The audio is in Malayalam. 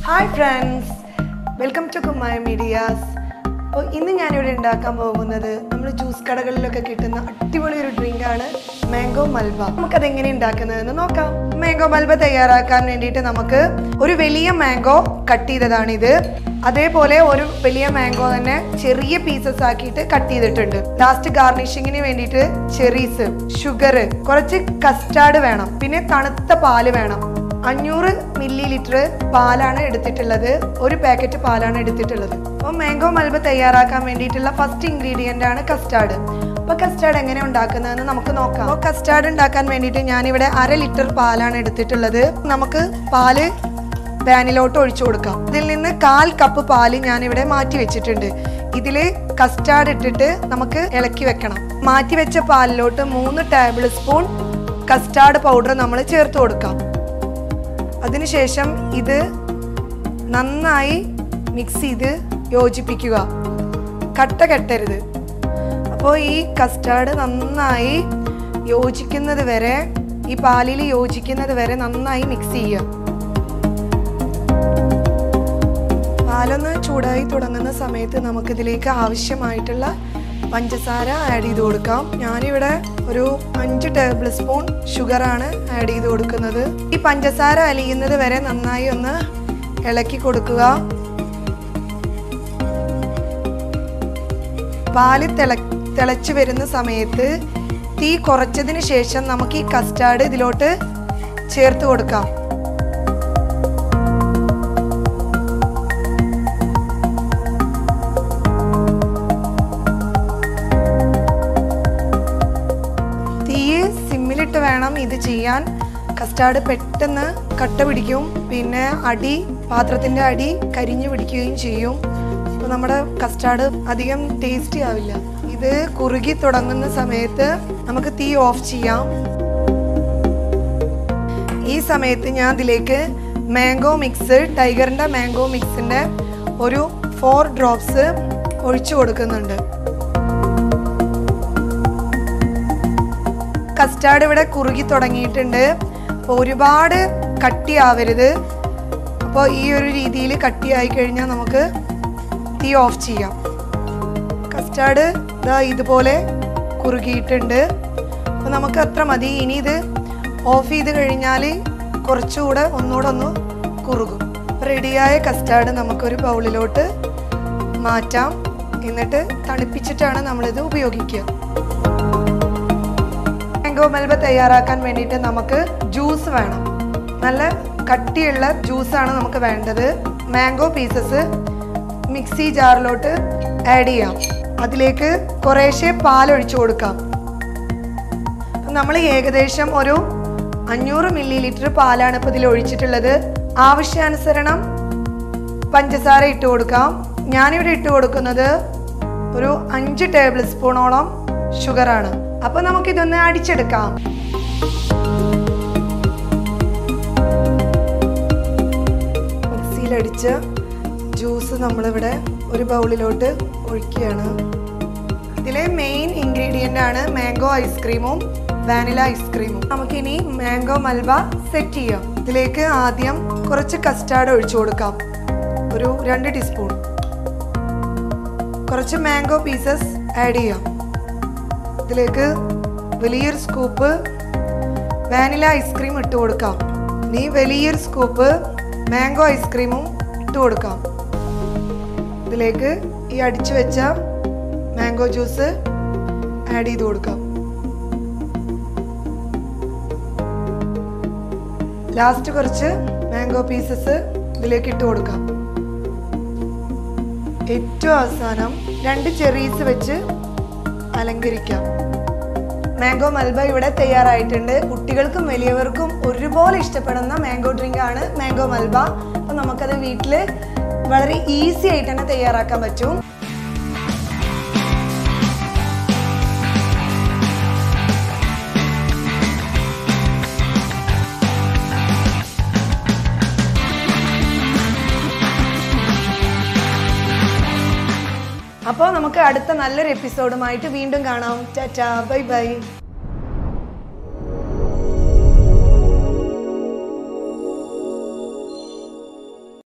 hi friends welcome to Kumaya medias അപ്പോൾ ഇന്ന് ഞാനിവിടെ ഉണ്ടാക്കാൻ പോകുന്നത് നമ്മൾ ജ്യൂസ് കടകളിലൊക്കെ കിട്ടുന്ന അടിപൊളി ഒരു ഡ്രിങ്കാണ് മാംഗോ മൽബ നമുക്കത് എങ്ങനെ ഉണ്ടാക്കുന്നതെന്ന് നോക്കാം മാംഗോ മൽബ തയ്യാറാക്കാൻ വേണ്ടിയിട്ട് നമുക്ക് ഒരു വലിയ മാംഗോ കട്ട് ചെയ്തതാണിത് അതേപോലെ ഒരു വലിയ മാംഗോ തന്നെ ചെറിയ പീസസ് ആക്കിയിട്ട് കട്ട് ചെയ്തിട്ടുണ്ട് ലാസ്റ്റ് ഗാർണിഷിങ്ങിന് വേണ്ടിയിട്ട് ചെറീസ് ഷുഗർ കുറച്ച് കസ്റ്റാർഡ് വേണം പിന്നെ തണുത്ത പാല് വേണം അഞ്ഞൂറ് മില്ലി ലിറ്റർ പാലാണ് എടുത്തിട്ടുള്ളത് ഒരു പാക്കറ്റ് പാലാണ് എടുത്തിട്ടുള്ളത് അപ്പോൾ മാംഗോ മൽബ തയ്യാറാക്കാൻ വേണ്ടിയിട്ടുള്ള ഫസ്റ്റ് ഇൻഗ്രീഡിയൻ്റ് ആണ് കസ്റ്റാർഡ് അപ്പോൾ കസ്റ്റാർഡ് എങ്ങനെ ഉണ്ടാക്കുന്നതെന്ന് നമുക്ക് നോക്കാം അപ്പോൾ കസ്റ്റാർഡ് ഉണ്ടാക്കാൻ വേണ്ടിയിട്ട് ഞാനിവിടെ അര ലിറ്റർ പാലാണ് എടുത്തിട്ടുള്ളത് നമുക്ക് പാല് പാനിലോട്ട് ഒഴിച്ചു കൊടുക്കാം ഇതിൽ നിന്ന് കാൽ കപ്പ് പാല് ഞാനിവിടെ മാറ്റി വെച്ചിട്ടുണ്ട് ഇതിൽ കസ്റ്റാർഡ് ഇട്ടിട്ട് നമുക്ക് ഇളക്കി വെക്കണം മാറ്റി വെച്ച പാലിലോട്ട് മൂന്ന് ടേബിൾ സ്പൂൺ കസ്റ്റാർഡ് പൗഡർ നമ്മൾ ചേർത്ത് കൊടുക്കാം അതിനുശേഷം ഇത് നന്നായി മിക്സ് ചെയ്ത് യോജിപ്പിക്കുക കട്ട കെട്ടരുത് അപ്പോൾ ഈ കസ്റ്റാർഡ് നന്നായി യോജിക്കുന്നത് വരെ ഈ പാലിൽ യോജിക്കുന്നത് വരെ നന്നായി മിക്സ് ചെയ്യുക പാലൊന്ന് ചൂടായി തുടങ്ങുന്ന സമയത്ത് നമുക്കിതിലേക്ക് ആവശ്യമായിട്ടുള്ള പഞ്ചസാര ആഡ് ചെയ്ത് കൊടുക്കാം ഞാനിവിടെ ഒരു അഞ്ച് ടേബിൾ സ്പൂൺ ഷുഗറാണ് ആഡ് ചെയ്ത് കൊടുക്കുന്നത് ഈ പഞ്ചസാര അലിയുന്നത് വരെ നന്നായി ഒന്ന് ഇളക്കി കൊടുക്കുക പാല് തിള തിളച്ച് വരുന്ന സമയത്ത് തീ കുറച്ചതിന് ശേഷം നമുക്ക് ഈ കസ്റ്റാർഡ് ഇതിലോട്ട് ചേർത്ത് കൊടുക്കാം തീ സിമ്മിലിട്ട് വേണം ഇത് ചെയ്യാൻ കസ്റ്റാർഡ് പെട്ടെന്ന് കട്ട പിടിക്കും പിന്നെ അടി പാത്രത്തിൻ്റെ അടി കരിഞ്ഞു പിടിക്കുകയും ചെയ്യും അപ്പോൾ നമ്മുടെ കസ്റ്റാർഡ് അധികം ടേസ്റ്റി ആവില്ല ഇത് കുറുകി തുടങ്ങുന്ന സമയത്ത് നമുക്ക് തീ ഓഫ് ചെയ്യാം ഈ സമയത്ത് ഞാൻ ഇതിലേക്ക് മാംഗോ മിക്സ് ടൈഗറിൻ്റെ മാംഗോ മിക്സിൻ്റെ ഒരു ഫോർ ഡ്രോപ്സ് ഒഴിച്ചു കൊടുക്കുന്നുണ്ട് കസ്റ്റാർഡ് ഇവിടെ കുറുകി തുടങ്ങിയിട്ടുണ്ട് അപ്പോൾ ഒരുപാട് കട്ടിയാവരുത് അപ്പോൾ ഈ ഒരു രീതിയിൽ കട്ടിയായി കഴിഞ്ഞാൽ നമുക്ക് തീ ഓഫ് ചെയ്യാം കസ്റ്റാർഡ് ഇതാ ഇതുപോലെ കുറുകിയിട്ടുണ്ട് അപ്പോൾ നമുക്ക് അത്ര മതി ഇനി ഇത് ഓഫ് ചെയ്ത് കഴിഞ്ഞാൽ കുറച്ചുകൂടെ ഒന്നുകൂടെ ഒന്ന് കുറുകും റെഡിയായ കസ്റ്റാർഡ് നമുക്കൊരു ബൗളിലോട്ട് മാറ്റാം എന്നിട്ട് തണുപ്പിച്ചിട്ടാണ് നമ്മളിത് ഉപയോഗിക്കുക മാംഗോ മൽബ തയ്യാറാക്കാൻ വേണ്ടിയിട്ട് നമുക്ക് ജ്യൂസ് വേണം നല്ല കട്ടിയുള്ള ജ്യൂസാണ് നമുക്ക് വേണ്ടത് മാംഗോ പീസസ് മിക്സി ജാറിലോട്ട് ആഡ് ചെയ്യാം അതിലേക്ക് കുറേശ്ശെ പാൽ ഒഴിച്ചു കൊടുക്കാം നമ്മൾ ഏകദേശം ഒരു അഞ്ഞൂറ് മില്ലി ലിറ്റർ പാലാണ് ഇപ്പോൾ ഇതിൽ ഒഴിച്ചിട്ടുള്ളത് ആവശ്യാനുസരണം പഞ്ചസാര ഇട്ട് കൊടുക്കാം ഞാനിവിടെ ഇട്ട് കൊടുക്കുന്നത് ഒരു അഞ്ച് ടേബിൾ സ്പൂണോളം ഷുഗറാണ് അപ്പൊ നമുക്കിതൊന്ന് അടിച്ചെടുക്കാം മിക്സിയിലടിച്ച് ജ്യൂസ് നമ്മളിവിടെ ഒരു ബൗളിലോട്ട് ഒഴിക്കുകയാണ് ഇതിലെ മെയിൻ ഇൻഗ്രീഡിയൻ്റ് ആണ് മാംഗോ ഐസ്ക്രീമും വാനില ഐസ്ക്രീമും നമുക്കിനി മാംഗോ മൽബ സെറ്റ് ചെയ്യാം ഇതിലേക്ക് ആദ്യം കുറച്ച് കസ്റ്റാർഡ് ഒഴിച്ചു കൊടുക്കാം ഒരു രണ്ട് ടീസ്പൂൺ കുറച്ച് മാംഗോ പീസസ് ആഡ് ചെയ്യാം ഇതിലേക്ക് വലിയൊരു സ്കൂപ്പ് വാനില ഐസ്ക്രീം ഇട്ട് കൊടുക്കാം ഇനി വലിയൊരു സ്കൂപ്പ് മാംഗോ ഐസ്ക്രീമും ഇട്ട് കൊടുക്കാം ഇതിലേക്ക് ഈ അടിച്ചു വെച്ച മാംഗോ ജ്യൂസ് ആഡ് ചെയ്ത് കൊടുക്കാം ലാസ്റ്റ് കുറച്ച് മാംഗോ പീസസ് ഇതിലേക്ക് ഇട്ട് കൊടുക്കാം ഏറ്റവും അവസാനം രണ്ട് ചെറീസ് വെച്ച് അലങ്കരിക്കാം മാംഗോ മൽബ ഇവിടെ തയ്യാറായിട്ടുണ്ട് കുട്ടികൾക്കും വലിയവർക്കും ഒരുപോലെ ഇഷ്ടപ്പെടുന്ന മാംഗോ ഡ്രിങ്ക് ആണ് മാംഗോ മൽബ അപ്പോൾ നമുക്കത് വീട്ടിൽ വളരെ ഈസി ആയിട്ട് തന്നെ തയ്യാറാക്കാൻ പറ്റും അപ്പോൾ നമുക്ക് അടുത്ത നല്ലൊരു എപ്പിസോഡുമായിട്ട് വീണ്ടും കാണാം ടാറ്റാ ബൈ ബൈ